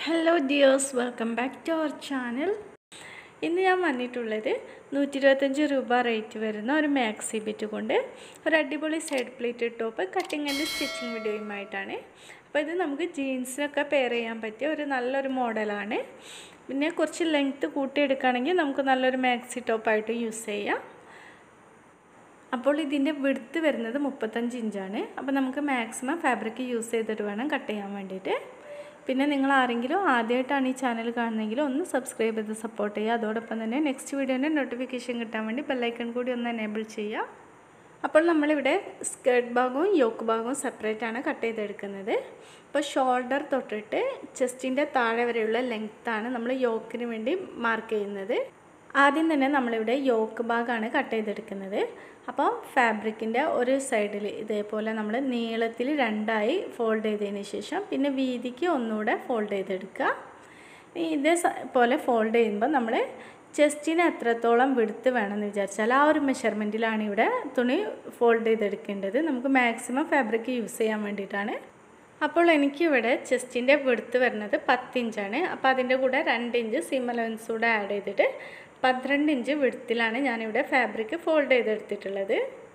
hello dears welcome back to our channel ഇന്ന് ഞാൻ വന്നിട്ടുള്ളത് നൂറ്റി ഇരുപത്തഞ്ച് രൂപ റേറ്റ് വരുന്ന ഒരു മാക്സി ബിറ്റ് കൊണ്ട് ഒരു അടിപൊളി side pleat top cutting and stitching വീഡിയോയുമായിട്ടാണ് അപ്പോൾ ഇത് നമുക്ക് ജീൻസിനൊക്കെ പെയർ ചെയ്യാൻ പറ്റിയ ഒരു നല്ലൊരു മോഡലാണ് പിന്നെ കുറച്ച് ലെങ്ത്ത് കൂട്ടിയെടുക്കുകയാണെങ്കിൽ നമുക്ക് നല്ലൊരു മാക്സി ടോപ്പായിട്ട് യൂസ് ചെയ്യാം അപ്പോൾ ഇതിൻ്റെ വിടുത്ത് വരുന്നത് മുപ്പത്തഞ്ച് ഇഞ്ചാണ് അപ്പോൾ നമുക്ക് മാക്സിമം ഫാബ്രിക് യൂസ് ചെയ്തിട്ട് വേണം കട്ട് ചെയ്യാൻ വേണ്ടിയിട്ട് പിന്നെ നിങ്ങൾ ആരെങ്കിലും ആദ്യമായിട്ടാണ് ഈ ചാനൽ കാണുന്നതെങ്കിൽ ഒന്ന് സബ്സ്ക്രൈബ് ചെയ്ത് സപ്പോർട്ട് ചെയ്യുക അതോടൊപ്പം തന്നെ നെക്സ്റ്റ് വീഡിയോൻ്റെ നോട്ടിഫിക്കേഷൻ കിട്ടാൻ വേണ്ടി ബെല്ലൈക്കൺ കൂടി ഒന്ന് എനേബിൾ ചെയ്യുക അപ്പോൾ നമ്മളിവിടെ സ്കേർട്ട് ഭാഗവും യോക്ക് ഭാഗവും സെപ്പറേറ്റ് ആണ് കട്ട് ചെയ്തെടുക്കുന്നത് അപ്പോൾ ഷോൾഡർ തൊട്ടിട്ട് ചെസ്റ്റിൻ്റെ താഴെ വരെയുള്ള ലെങ്ത്താണ് നമ്മൾ യോക്കിന് വേണ്ടി മാർക്ക് ചെയ്യുന്നത് ആദ്യം തന്നെ നമ്മളിവിടെ യോക്ക് ഭാഗമാണ് കട്ട് ചെയ്തെടുക്കുന്നത് അപ്പോൾ ഫാബ്രിക്കിൻ്റെ ഒരു സൈഡിൽ ഇതേപോലെ നമ്മൾ നീളത്തിൽ രണ്ടായി ഫോൾഡ് ചെയ്തതിന് ശേഷം പിന്നെ വീതിക്ക് ഒന്നുകൂടെ ഫോൾഡ് ചെയ്തെടുക്കുക ഇതേ പോലെ ഫോൾഡ് ചെയ്യുമ്പോൾ നമ്മൾ ചെസ്റ്റിന് എത്രത്തോളം വിടുത്ത് വേണമെന്ന് വിചാരിച്ചാൽ ആ ഒരു മെഷർമെൻറ്റിലാണ് ഇവിടെ തുണി ഫോൾഡ് ചെയ്തെടുക്കേണ്ടത് നമുക്ക് മാക്സിമം ഫാബ്രിക് യൂസ് ചെയ്യാൻ വേണ്ടിയിട്ടാണ് അപ്പോൾ എനിക്കിവിടെ ചെസ്റ്റിൻ്റെ വിടുത്ത് വരുന്നത് പത്തിഞ്ചാണ് അപ്പോൾ അതിൻ്റെ കൂടെ രണ്ട് ഇഞ്ച് സീം അലവൻസ് കൂടെ ആഡ് ചെയ്തിട്ട് പന്ത്രണ്ട് ഇഞ്ച് വിടുത്തിലാണ് ഞാനിവിടെ ഫാബ്രിക് ഫോൾഡ് ചെയ്തെടുത്തിട്ടുള്ളത്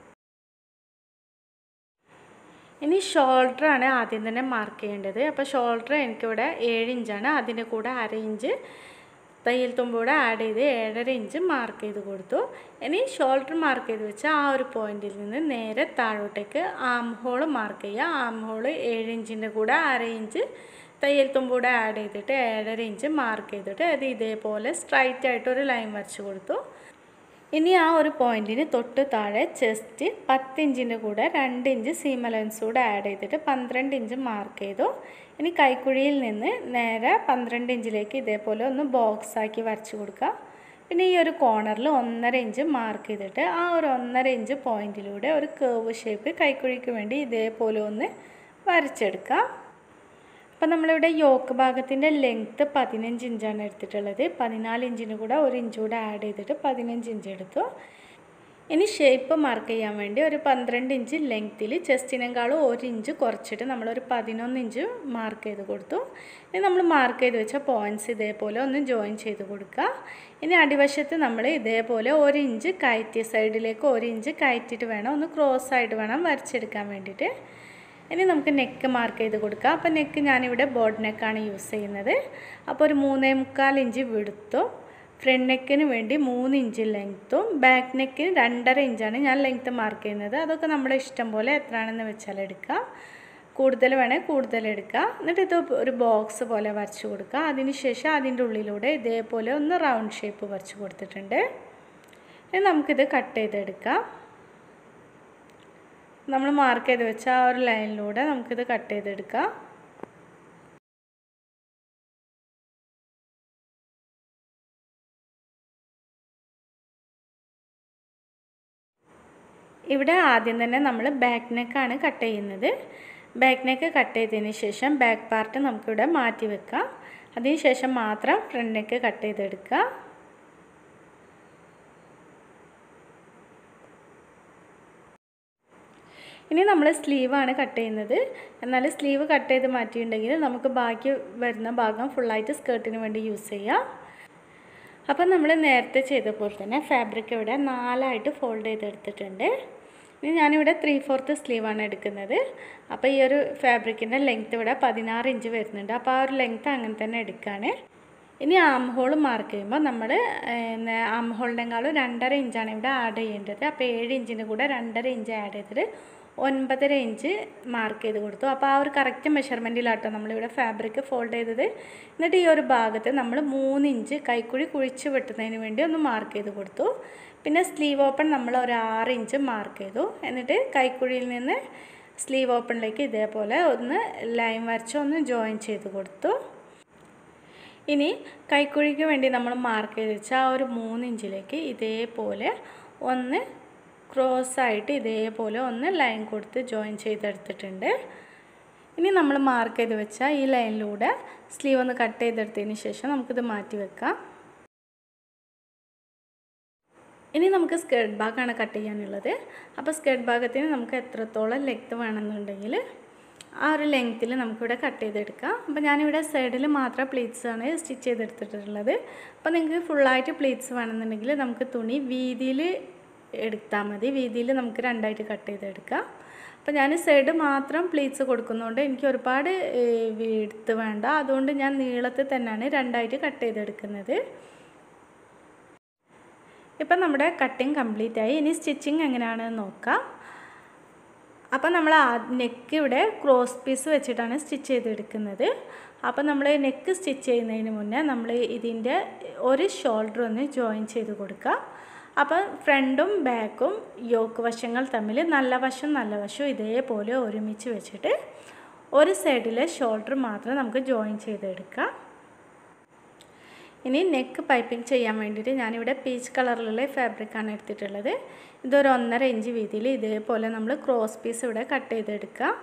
ഇനി ഷോൾഡറാണ് ആദ്യം തന്നെ മാർക്ക് ചെയ്യേണ്ടത് അപ്പോൾ ഷോൾഡർ എനിക്കിവിടെ ഏഴ് ഇഞ്ചാണ് അതിൻ്റെ കൂടെ അര ഇഞ്ച് തയ്യൽ തുമ്പൂടെ ആഡ് ചെയ്ത് ഏഴര ഇഞ്ച് മാർക്ക് ചെയ്ത് കൊടുത്തു ഇനി ഷോൾഡർ മാർക്ക് ചെയ്ത് വെച്ച് ആ ഒരു പോയിന്റിൽ നിന്ന് നേരെ താഴോട്ടേക്ക് ആം ഹോൾ മാർക്ക് ചെയ്യുക ആം ഹോൾ ഏഴ് ഇഞ്ചിൻ്റെ കൂടെ അര ഇഞ്ച് തയ്യൽ തുമ്പൂടെ ആഡ് ചെയ്തിട്ട് ഏഴര ഇഞ്ച് മാർക്ക് ചെയ്തിട്ട് അത് ഇതേപോലെ സ്ട്രൈറ്റ് ആയിട്ട് ഒരു ലൈൻ വരച്ച് കൊടുത്തു ഇനി ആ ഒരു പോയിന്റിന് തൊട്ട് താഴെ ചെസ്റ്റ് പത്ത് ഇഞ്ചിൻ്റെ കൂടെ രണ്ട് ഇഞ്ച് സീം അലവൻസ് കൂടെ ആഡ് ചെയ്തിട്ട് പന്ത്രണ്ട് ഇഞ്ച് മാർക്ക് ചെയ്തു ഇനി കൈക്കുഴിയിൽ നിന്ന് നേരെ പന്ത്രണ്ട് ഇഞ്ചിലേക്ക് ഇതേപോലെ ഒന്ന് ബോക്സ് ആക്കി വരച്ച് കൊടുക്കുക പിന്നെ ഈ ഒരു കോർണറിൽ ഒന്നര ഇഞ്ച് മാർക്ക് ചെയ്തിട്ട് ആ ഒരു ഒന്നര ഇഞ്ച് പോയിന്റിലൂടെ ഒരു കേവ് ഷേപ്പ് കൈക്കുഴിക്ക് വേണ്ടി ഇതേപോലെ ഒന്ന് വരച്ചെടുക്കുക അപ്പോൾ നമ്മളിവിടെ യോക്ക് ഭാഗത്തിൻ്റെ ലെങ്ത്ത് പതിനഞ്ച് ഇഞ്ചാണ് എടുത്തിട്ടുള്ളത് പതിനാല് ഇഞ്ചിന് കൂടെ ഒരു ഇഞ്ച് കൂടെ ആഡ് ചെയ്തിട്ട് പതിനഞ്ച് ഇഞ്ച് എടുത്തു ഇനി ഷേപ്പ് മാർക്ക് ചെയ്യാൻ വേണ്ടി ഒരു പന്ത്രണ്ട് ഇഞ്ച് ലെങ്ത്തിൽ ചെസ്റ്റിനേക്കാളും ഒരു ഇഞ്ച് കുറച്ചിട്ട് നമ്മളൊരു പതിനൊന്ന് ഇഞ്ച് മാർക്ക് ചെയ്ത് കൊടുത്തു ഇനി നമ്മൾ മാർക്ക് ചെയ്ത് വെച്ച പോയിൻറ്റ്സ് ഇതേപോലെ ഒന്ന് ജോയിൻ ചെയ്ത് കൊടുക്കുക ഇനി അടിവശത്ത് നമ്മൾ ഇതേപോലെ ഒരു ഇഞ്ച് കയറ്റിയ സൈഡിലേക്ക് ഒരു ഇഞ്ച് കയറ്റിയിട്ട് വേണം ഒന്ന് ക്രോസ് ആയിട്ട് വേണം വരച്ചെടുക്കാൻ വേണ്ടിയിട്ട് ഇനി നമുക്ക് നെക്ക് മാർക്ക് ചെയ്ത് കൊടുക്കാം അപ്പോൾ നെക്ക് ഞാനിവിടെ ബോർഡ് നെക്കാണ് യൂസ് ചെയ്യുന്നത് അപ്പോൾ ഒരു മൂന്നേ മുക്കാൽ ഇഞ്ച് വിടുത്തും ഫ്രണ്ട് നെക്കിന് വേണ്ടി മൂന്ന് ഇഞ്ച് ലെങ്ത്തും ബാക്ക് നെക്കിന് രണ്ടര ഇഞ്ചാണ് ഞാൻ ലെങ്ത്ത് മാർക്ക് ചെയ്യുന്നത് അതൊക്കെ നമ്മുടെ ഇഷ്ടം പോലെ എത്രയാണെന്ന് വെച്ചാൽ എടുക്കുക കൂടുതൽ വേണേൽ കൂടുതൽ എടുക്കുക എന്നിട്ട് ഇത് ഒരു ബോക്സ് പോലെ വരച്ച് കൊടുക്കുക അതിന് ശേഷം അതിൻ്റെ ഉള്ളിലൂടെ ഇതേപോലെ ഒന്ന് റൗണ്ട് ഷേപ്പ് വരച്ച് കൊടുത്തിട്ടുണ്ട് ഇനി നമുക്കിത് കട്ട് ചെയ്തെടുക്കാം നമ്മൾ മാർക്ക് ചെയ്ത് വെച്ച ആ ഒരു ലൈനിലൂടെ നമുക്കിത് കട്ട് ചെയ്തെടുക്കാം ഇവിടെ ആദ്യം തന്നെ നമ്മൾ ബാക്ക് നെക്കാണ് കട്ട് ചെയ്യുന്നത് ബാക്ക് നെക്ക് കട്ട് ചെയ്തതിന് ശേഷം ബാക്ക് പാർട്ട് നമുക്കിവിടെ മാറ്റി വെക്കാം അതിന് ശേഷം മാത്രം ഫ്രണ്ട് നെക്ക് കട്ട് ചെയ്തെടുക്കുക ഇനി നമ്മൾ സ്ലീവാണ് കട്ട് ചെയ്യുന്നത് എന്നാൽ സ്ലീവ് കട്ട് ചെയ്ത് മാറ്റിയിട്ടുണ്ടെങ്കിൽ നമുക്ക് ബാക്കി വരുന്ന ഭാഗം ഫുള്ളായിട്ട് സ്കേർട്ടിന് വേണ്ടി യൂസ് ചെയ്യാം അപ്പം നമ്മൾ നേരത്തെ ചെയ്ത പോലെ തന്നെ ഫാബ്രിക് ഇവിടെ നാലായിട്ട് ഫോൾഡ് ചെയ്തെടുത്തിട്ടുണ്ട് ഇനി ഞാനിവിടെ ത്രീ ഫോർത്ത് സ്ലീവാണ് എടുക്കുന്നത് അപ്പോൾ ഈ ഒരു ഫാബ്രിക്കിൻ്റെ ലെങ്ത്ത് ഇവിടെ പതിനാറ് ഇഞ്ച് വരുന്നുണ്ട് അപ്പോൾ ആ ഒരു ലെങ്ത്ത് അങ്ങനെ തന്നെ എടുക്കുകയാണ് ഇനി ആം ഹോൾ മാർക്ക് ചെയ്യുമ്പോൾ നമ്മൾ ആം ഹോളിനേക്കാളും രണ്ടര ഇഞ്ചാണ് ഇവിടെ ആഡ് ചെയ്യേണ്ടത് അപ്പോൾ ഏഴ് ഇഞ്ചിന് കൂടെ രണ്ടര ഇഞ്ച് ആഡ് ചെയ്തിട്ട് ഒൻപതര ഇഞ്ച് മാർക്ക് ചെയ്ത് കൊടുത്തു അപ്പോൾ ആ ഒരു കറക്റ്റ് മെഷർമെൻറ്റിലാട്ടോ നമ്മളിവിടെ ഫാബ്രിക് ഫോൾഡ് ചെയ്തത് എന്നിട്ട് ഈ ഒരു ഭാഗത്ത് നമ്മൾ മൂന്ന് ഇഞ്ച് കൈക്കുഴി കുഴിച്ച് വെട്ടുന്നതിന് വേണ്ടി ഒന്ന് മാർക്ക് ചെയ്ത് കൊടുത്തു പിന്നെ സ്ലീവ് ഓപ്പൺ നമ്മൾ ഒരു ആറ് ഇഞ്ച് മാർക്ക് ചെയ്തു എന്നിട്ട് കൈക്കുഴിയിൽ നിന്ന് സ്ലീവ് ഓപ്പണിലേക്ക് ഇതേപോലെ ഒന്ന് ലൈൻ വരച്ച് ഒന്ന് ജോയിൻ ചെയ്ത് കൊടുത്തു ഇനി കൈക്കുഴിക്ക് വേണ്ടി നമ്മൾ മാർക്ക് ചെയ്ത് വെച്ച ആ ഒരു മൂന്ന് ഇഞ്ചിലേക്ക് ഇതേപോലെ ഒന്ന് ക്രോസ് ആയിട്ട് ഇതേപോലെ ഒന്ന് ലൈൻ കൊടുത്ത് ജോയിൻ ചെയ്തെടുത്തിട്ടുണ്ട് ഇനി നമ്മൾ മാർക്ക് ചെയ്ത് വെച്ച ഈ ലൈനിലൂടെ സ്ലീവ് ഒന്ന് കട്ട് ചെയ്തെടുത്തതിന് ശേഷം നമുക്കിത് മാറ്റി വെക്കാം ഇനി നമുക്ക് സ്കേർട്ട് ഭാഗമാണ് കട്ട് ചെയ്യാനുള്ളത് അപ്പോൾ സ്കേർട്ട് ഭാഗത്തിന് നമുക്ക് എത്രത്തോളം ലെങ്ത്ത് വേണമെന്നുണ്ടെങ്കിൽ ആ ഒരു ലെങ്ത്തിൽ നമുക്കിവിടെ കട്ട് ചെയ്തെടുക്കാം അപ്പോൾ ഞാനിവിടെ സൈഡിൽ മാത്രം പ്ലീറ്റ്സ് ആണ് സ്റ്റിച്ച് ചെയ്തെടുത്തിട്ടുള്ളത് അപ്പോൾ നിങ്ങൾക്ക് ഫുള്ളായിട്ട് പ്ലീറ്റ്സ് വേണമെന്നുണ്ടെങ്കിൽ നമുക്ക് തുണി വീതിയിൽ എടുത്താൽ മതി വീതിയിൽ നമുക്ക് രണ്ടായിട്ട് കട്ട് ചെയ്തെടുക്കാം അപ്പോൾ ഞാൻ സൈഡ് മാത്രം പ്ലീറ്റ്സ് കൊടുക്കുന്നതുകൊണ്ട് എനിക്ക് ഒരുപാട് എടുത്ത് വേണ്ട അതുകൊണ്ട് ഞാൻ നീളത്തിൽ തന്നെയാണ് രണ്ടായിട്ട് കട്ട് ചെയ്തെടുക്കുന്നത് ഇപ്പം നമ്മുടെ കട്ടിങ് കംപ്ലീറ്റ് ആയി ഇനി സ്റ്റിച്ചിങ് എങ്ങനെയാണെന്ന് നോക്കാം അപ്പം നമ്മൾ ആ നെക്ക് ഇവിടെ ക്രോസ് പീസ് വെച്ചിട്ടാണ് സ്റ്റിച്ച് ചെയ്തെടുക്കുന്നത് അപ്പം നമ്മൾ നെക്ക് സ്റ്റിച്ച് ചെയ്യുന്നതിന് മുന്നേ നമ്മൾ ഇതിൻ്റെ ഒരു ഷോൾഡർ ഒന്ന് ജോയിൻ ചെയ്ത് കൊടുക്കുക അപ്പം ഫ്രണ്ടും ബാക്കും യോക്ക് വശങ്ങൾ തമ്മിൽ നല്ല വശം നല്ല വശം ഇതേപോലെ ഒരുമിച്ച് വെച്ചിട്ട് ഒരു സൈഡിലെ ഷോൾഡർ മാത്രം നമുക്ക് ജോയിൻ ചെയ്തെടുക്കാം ഇനി നെക്ക് പൈപ്പിംഗ് ചെയ്യാൻ വേണ്ടിയിട്ട് ഞാനിവിടെ പീച്ച് കളറിലുള്ള ഫാബ്രിക്കാണ് എടുത്തിട്ടുള്ളത് ഇതൊരു ഒന്നര ഇഞ്ച് വീതിയിൽ ഇതേപോലെ നമ്മൾ ക്രോസ് പീസ് ഇവിടെ കട്ട് ചെയ്തെടുക്കുക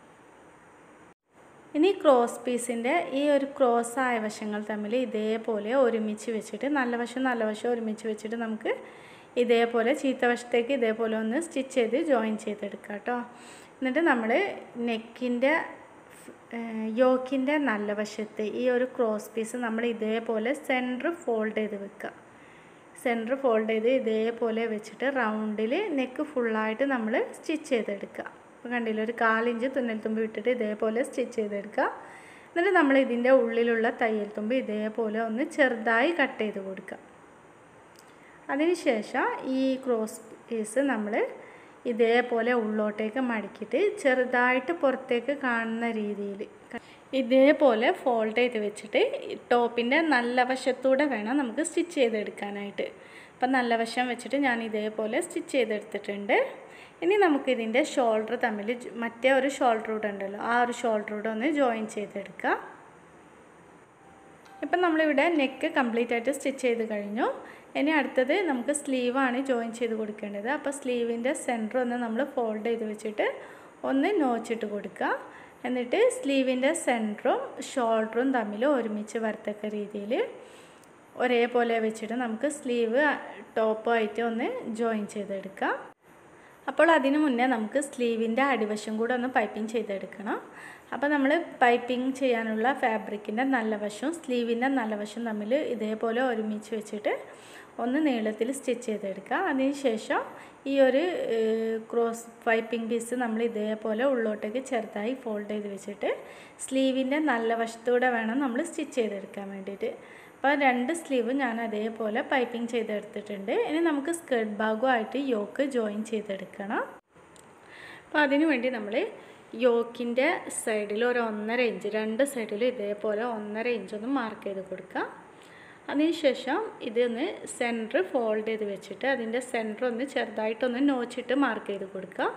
ഇനി ക്രോസ് പീസിൻ്റെ ഈ ഒരു ക്രോസ് ആയ വശങ്ങൾ തമ്മിൽ ഇതേപോലെ ഒരുമിച്ച് വെച്ചിട്ട് നല്ല വശം നല്ല വശം ഒരുമിച്ച് വെച്ചിട്ട് നമുക്ക് ഇതേപോലെ ചീത്ത വശത്തേക്ക് ഇതേപോലെ ഒന്ന് സ്റ്റിച്ച് ചെയ്ത് ജോയിൻ ചെയ്തെടുക്കുക കേട്ടോ എന്നിട്ട് നമ്മൾ നെക്കിൻ്റെ യോക്കിൻ്റെ നല്ല വശത്ത് ഈ ഒരു ക്രോസ് പീസ് നമ്മൾ ഇതേപോലെ സെൻറ്റർ ഫോൾഡ് ചെയ്ത് വെക്കുക സെൻറ്റർ ഫോൾഡ് ചെയ്ത് ഇതേപോലെ വെച്ചിട്ട് റൗണ്ടിൽ നെക്ക് ഫുള്ളായിട്ട് നമ്മൾ സ്റ്റിച്ച് ചെയ്തെടുക്കുക അപ്പോൾ കണ്ടില്ല ഒരു കാലിഞ്ച് തുന്നൽ തുമ്പ് വിട്ടിട്ട് ഇതേപോലെ സ്റ്റിച്ച് ചെയ്തെടുക്കുക എന്നിട്ട് നമ്മൾ ഇതിൻ്റെ ഉള്ളിലുള്ള തയ്യൽ തുമ്പ് ഇതേപോലെ ഒന്ന് ചെറുതായി കട്ട് ചെയ്ത് കൊടുക്കുക അതിനുശേഷം ഈ ക്രോസ് പീസ് നമ്മൾ ഇതേപോലെ ഉള്ളോട്ടേക്ക് മടക്കിയിട്ട് ചെറുതായിട്ട് പുറത്തേക്ക് കാണുന്ന രീതിയിൽ ഇതേപോലെ ഫോൾഡ് ചെയ്ത് വെച്ചിട്ട് ടോപ്പിൻ്റെ നല്ല വശത്തൂടെ വേണം നമുക്ക് സ്റ്റിച്ച് ചെയ്തെടുക്കാനായിട്ട് അപ്പം നല്ല വശം വെച്ചിട്ട് ഞാൻ ഇതേപോലെ സ്റ്റിച്ച് ചെയ്തെടുത്തിട്ടുണ്ട് ഇനി നമുക്കിതിൻ്റെ ഷോൾഡർ തമ്മിൽ മറ്റേ ഒരു ഷോൾഡർ കൂടെ ഉണ്ടല്ലോ ആ ഒരു ഷോൾഡർ കൂടെ ഒന്ന് ജോയിൻ ചെയ്തെടുക്കാം ഇപ്പം നമ്മളിവിടെ നെക്ക് കംപ്ലീറ്റ് ആയിട്ട് സ്റ്റിച്ച് ചെയ്ത് കഴിഞ്ഞു ഇനി അടുത്തത് നമുക്ക് സ്ലീവാണ് ജോയിൻ ചെയ്ത് കൊടുക്കേണ്ടത് അപ്പോൾ സ്ലീവിൻ്റെ സെൻറ്റർ ഒന്ന് നമ്മൾ ഫോൾഡ് ചെയ്ത് വെച്ചിട്ട് ഒന്ന് നോച്ചിട്ട് കൊടുക്കുക എന്നിട്ട് സ്ലീവിൻ്റെ സെൻറ്ററും ഷോൾഡറും തമ്മിൽ ഒരുമിച്ച് വരത്തക്ക രീതിയിൽ ഒരേപോലെ വെച്ചിട്ട് നമുക്ക് സ്ലീവ് ടോപ്പായിട്ട് ഒന്ന് ജോയിൻ ചെയ്തെടുക്കാം അപ്പോൾ അതിന് മുന്നേ നമുക്ക് സ്ലീവിൻ്റെ അടിവശം കൂടെ ഒന്ന് പൈപ്പിംഗ് ചെയ്തെടുക്കണം അപ്പോൾ നമ്മൾ പൈപ്പിംഗ് ചെയ്യാനുള്ള ഫാബ്രിക്കിൻ്റെ നല്ല വശവും സ്ലീവിൻ്റെ നല്ല വശവും തമ്മിൽ ഇതേപോലെ ഒരുമിച്ച് വെച്ചിട്ട് ഒന്ന് നീളത്തിൽ സ്റ്റിച്ച് ചെയ്തെടുക്കുക അതിനുശേഷം ഈ ഒരു ക്രോസ് പൈപ്പിംഗ് പീസ് നമ്മൾ ഇതേപോലെ ഉള്ളോട്ടേക്ക് ചെറുതായി ഫോൾഡ് ചെയ്ത് വെച്ചിട്ട് സ്ലീവിൻ്റെ നല്ല വശത്തൂടെ വേണം നമ്മൾ സ്റ്റിച്ച് ചെയ്തെടുക്കാൻ വേണ്ടിയിട്ട് അപ്പോൾ രണ്ട് സ്ലീവ് ഞാൻ അതേപോലെ പൈപ്പിംഗ് ചെയ്തെടുത്തിട്ടുണ്ട് ഇനി നമുക്ക് സ്കേർട്ട് ഭാഗമായിട്ട് യോക്ക് ജോയിൻ ചെയ്തെടുക്കണം അപ്പോൾ അതിന് വേണ്ടി നമ്മൾ യോക്കിൻ്റെ സൈഡിൽ ഒരു ഒന്നര ഇഞ്ച് രണ്ട് സൈഡിലും ഇതേപോലെ ഒന്നര ഇഞ്ച് ഒന്ന് മാർക്ക് ചെയ്ത് കൊടുക്കുക അതിനുശേഷം ഇതൊന്ന് സെൻറ്റർ ഫോൾഡ് ചെയ്ത് വെച്ചിട്ട് അതിൻ്റെ സെൻറ്റർ ഒന്ന് ചെറുതായിട്ടൊന്ന് നോച്ചിട്ട് മാർക്ക് ചെയ്ത് കൊടുക്കുക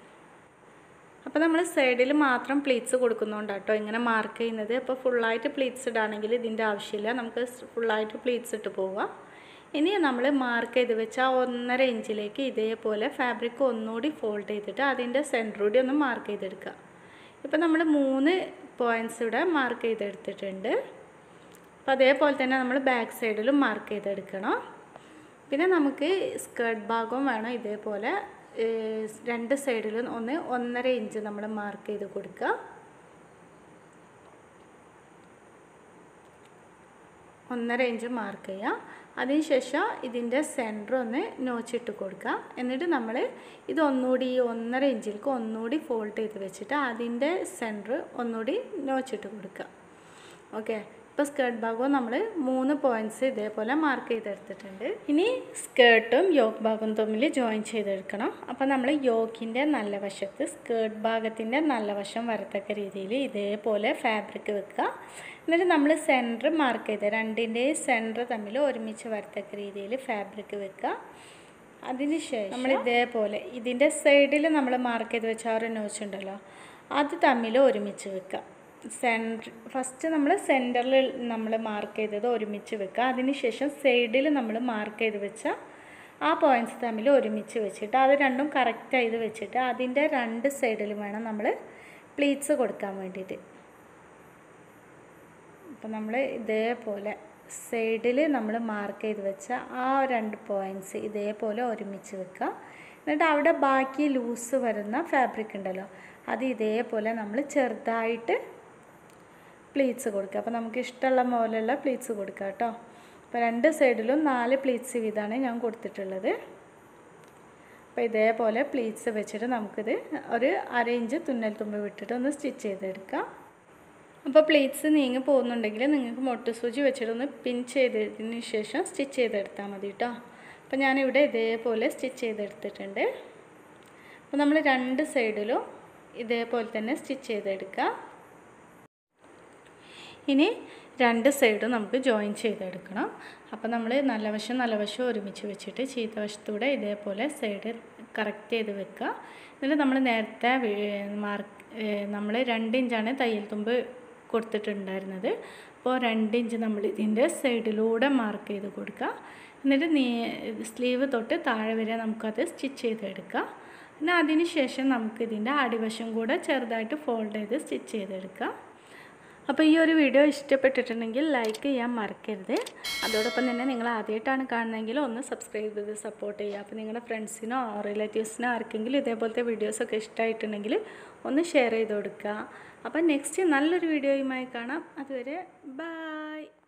അപ്പോൾ നമ്മൾ സൈഡിൽ മാത്രം പ്ലീറ്റ്സ് കൊടുക്കുന്നുണ്ട് കേട്ടോ ഇങ്ങനെ മാർക്ക് ചെയ്യുന്നത് അപ്പോൾ ഫുള്ളായിട്ട് പ്ലീറ്റ്സ് ഇടാണെങ്കിൽ ഇതിൻ്റെ ആവശ്യമില്ല നമുക്ക് ഫുള്ളായിട്ട് പ്ലീറ്റ്സ് ഇട്ട് പോവാം ഇനി നമ്മൾ മാർക്ക് ചെയ്ത് വെച്ച ആ ഒന്നര ഇഞ്ചിലേക്ക് ഇതേപോലെ ഫാബ്രിക് ഒന്നുകൂടി ഫോൾഡ് ചെയ്തിട്ട് അതിൻ്റെ സെൻറ്റർ കൂടി ഒന്ന് മാർക്ക് ചെയ്തെടുക്കുക ഇപ്പോൾ നമ്മൾ മൂന്ന് പോയിൻറ്റ്സ് ഇവിടെ മാർക്ക് ചെയ്തെടുത്തിട്ടുണ്ട് അപ്പോൾ അതേപോലെ തന്നെ നമ്മൾ ബാക്ക് സൈഡിലും മാർക്ക് ചെയ്തെടുക്കണം പിന്നെ നമുക്ക് സ്കേർട്ട് ഭാഗവും വേണം ഇതേപോലെ രണ്ട് സൈഡിലും ഒന്ന് ഒന്നര ഇഞ്ച് നമ്മൾ മാർക്ക് ചെയ്ത് കൊടുക്കുക ഒന്നര ഇഞ്ച് മാർക്ക് ചെയ്യുക അതിനുശേഷം ഇതിൻ്റെ സെൻറ്റർ ഒന്ന് നോച്ചിട്ട് കൊടുക്കുക എന്നിട്ട് നമ്മൾ ഇത് ഒന്നുകൂടി ഈ ഒന്നര ഇഞ്ചിലേക്ക് ഒന്നുകൂടി ഫോൾഡ് ചെയ്ത് വെച്ചിട്ട് അതിൻ്റെ സെൻറ്റർ ഒന്നുകൂടി നോച്ചിട്ട് കൊടുക്കുക ഓക്കെ ഇപ്പോൾ സ്കേർട്ട് ഭാഗവും നമ്മൾ മൂന്ന് പോയിൻറ്റ്സ് ഇതേപോലെ മാർക്ക് ചെയ്തെടുത്തിട്ടുണ്ട് ഇനി സ്കേർട്ടും യോക്ക് ഭാഗവും തമ്മിൽ ജോയിൻ ചെയ്തെടുക്കണം അപ്പോൾ നമ്മൾ യോക്കിൻ്റെ നല്ല വശത്ത് സ്കേർട്ട് ഭാഗത്തിൻ്റെ നല്ല വശം വരത്തക്ക രീതിയിൽ ഇതേപോലെ ഫാബ്രിക് വെക്കുക എന്നിട്ട് നമ്മൾ സെൻറ്റർ മാർക്ക് ചെയ്ത് രണ്ടിൻ്റെയും സെൻറ്റർ തമ്മിൽ ഒരുമിച്ച് വരത്തക്ക രീതിയിൽ ഫാബ്രിക് വെക്കുക അതിനുശേഷം നമ്മൾ ഇതേപോലെ ഇതിൻ്റെ സൈഡിൽ നമ്മൾ മാർക്ക് ചെയ്ത് വെച്ച ആ ഒരു നോച്ച് ഉണ്ടല്ലോ അത് തമ്മിൽ ഒരുമിച്ച് വെക്കുക സെൻറ്റർ ഫസ്റ്റ് നമ്മൾ സെൻറ്ററിൽ നമ്മൾ മാർക്ക് ചെയ്തത് ഒരുമിച്ച് വെക്കുക അതിനുശേഷം സൈഡിൽ നമ്മൾ മാർക്ക് ചെയ്ത് വെച്ച ആ പോയിൻറ്റ്സ് തമ്മിൽ ഒരുമിച്ച് വെച്ചിട്ട് അത് രണ്ടും കറക്റ്റ് ചെയ്ത് വെച്ചിട്ട് അതിൻ്റെ രണ്ട് സൈഡിലും വേണം നമ്മൾ പ്ലീറ്റ്സ് കൊടുക്കാൻ വേണ്ടിയിട്ട് അപ്പോൾ നമ്മൾ ഇതേപോലെ സൈഡിൽ നമ്മൾ മാർക്ക് ചെയ്ത് വെച്ച ആ രണ്ട് പോയിൻറ്റ്സ് ഇതേപോലെ ഒരുമിച്ച് വെക്കുക എന്നിട്ട് അവിടെ ബാക്കി ലൂസ് വരുന്ന ഫാബ്രിക് ഉണ്ടല്ലോ അത് ഇതേപോലെ നമ്മൾ ചെറുതായിട്ട് പ്ലീറ്റ്സ് കൊടുക്കുക അപ്പോൾ നമുക്ക് ഇഷ്ടമുള്ള പോലെയുള്ള പ്ലീറ്റ്സ് കൊടുക്കുക കേട്ടോ അപ്പോൾ രണ്ട് സൈഡിലും നാല് പ്ലീറ്റ്സ് വീതമാണ് ഞാൻ കൊടുത്തിട്ടുള്ളത് അപ്പോൾ ഇതേപോലെ പ്ലീറ്റ്സ് വെച്ചിട്ട് നമുക്കിത് ഒരു അര ഇഞ്ച് തുന്നൽ തുമ്പ് വിട്ടിട്ട് ഒന്ന് സ്റ്റിച്ച് ചെയ്തെടുക്കാം അപ്പോൾ പ്ലീറ്റ്സ് നീങ്ങി പോകുന്നുണ്ടെങ്കിൽ നിങ്ങൾക്ക് മൊട്ട് സൂചി വെച്ചിട്ടൊന്ന് പിൻ ചെയ്തതിന് ശേഷം സ്റ്റിച്ച് ചെയ്തെടുത്താൽ മതി കേട്ടോ അപ്പോൾ ഞാനിവിടെ ഇതേപോലെ സ്റ്റിച്ച് ചെയ്തെടുത്തിട്ടുണ്ട് അപ്പോൾ നമ്മൾ രണ്ട് സൈഡിലും ഇതേപോലെ തന്നെ സ്റ്റിച്ച് ചെയ്തെടുക്കുക ഇനി രണ്ട് സൈഡും നമുക്ക് ജോയിൻ ചെയ്തെടുക്കണം അപ്പോൾ നമ്മൾ നല്ല വശം നല്ല വശം ഒരുമിച്ച് വെച്ചിട്ട് ചീത്ത വശത്തൂടെ ഇതേപോലെ സൈഡ് കറക്റ്റ് ചെയ്ത് വെക്കുക എന്നിട്ട് നമ്മൾ നേരത്തെ മാർക്ക് നമ്മൾ രണ്ട് ഇഞ്ചാണ് തയ്യൽ തുമ്പ് കൊടുത്തിട്ടുണ്ടായിരുന്നത് അപ്പോൾ രണ്ട് ഇഞ്ച് നമ്മൾ ഇതിൻ്റെ സൈഡിലൂടെ മാർക്ക് ചെയ്ത് കൊടുക്കുക എന്നിട്ട് നീ സ്ലീവ് തൊട്ട് താഴെ വരെ നമുക്കത് സ്റ്റിച്ച് ചെയ്തെടുക്കാം പിന്നെ അതിന് ശേഷം നമുക്കിതിൻ്റെ അടിവശം കൂടെ ചെറുതായിട്ട് ഫോൾഡ് ചെയ്ത് സ്റ്റിച്ച് ചെയ്തെടുക്കാം അപ്പോൾ ഈ ഒരു വീഡിയോ ഇഷ്ടപ്പെട്ടിട്ടുണ്ടെങ്കിൽ ലൈക്ക് ചെയ്യാൻ മറക്കരുത് അതോടൊപ്പം തന്നെ നിങ്ങൾ ആദ്യമായിട്ടാണ് കാണുന്നതെങ്കിൽ ഒന്ന് സബ്സ്ക്രൈബ് ചെയ്ത് സപ്പോർട്ട് ചെയ്യുക അപ്പോൾ നിങ്ങളുടെ ഫ്രണ്ട്സിനോ റിലേറ്റീവ്സിനോ ആർക്കെങ്കിലും ഇതേപോലത്തെ വീഡിയോസൊക്കെ ഇഷ്ടമായിട്ടുണ്ടെങ്കിൽ ഒന്ന് ഷെയർ ചെയ്ത് കൊടുക്കുക അപ്പോൾ നെക്സ്റ്റ് നല്ലൊരു വീഡിയോയുമായി കാണാം അതുവരെ ബായ്